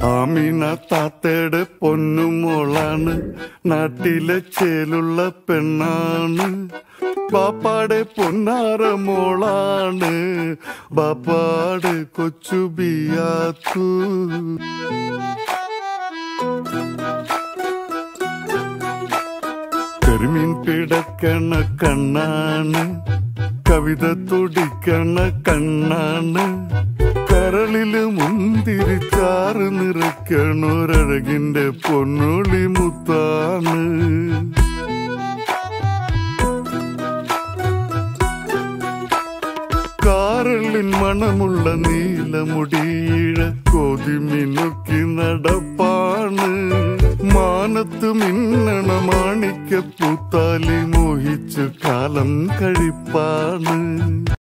ആമീന താത്തയുടെ പൊന്നുമോളാണ് നാട്ടിലെ ചേലുള്ള പെണ്ണാണ് ബാപ്പാടെ പൊന്നാര മോളാണ് ബാപ്പാടെ കൊച്ചു ബിയാത്തു കരിമീൻ പിടക്കണ കണ്ണാണ് കവിത തുടിക്കണ കണ്ണാണ് കരളില് മുന്തിരിച്ചാറ് നിറയ്ക്കണൊരഴകിന്റെ പൊന്നുളി മുത്താണ് കാരളിൻ മണമുള്ള നീലമുടിയിഴ കൊതിമിനുക്കി നടപ്പാണ് മാനത്ത് മിന്നണ മാണിക്ക പൂത്താലി മോഹിച്ച് കാലം കഴിപ്പാണ്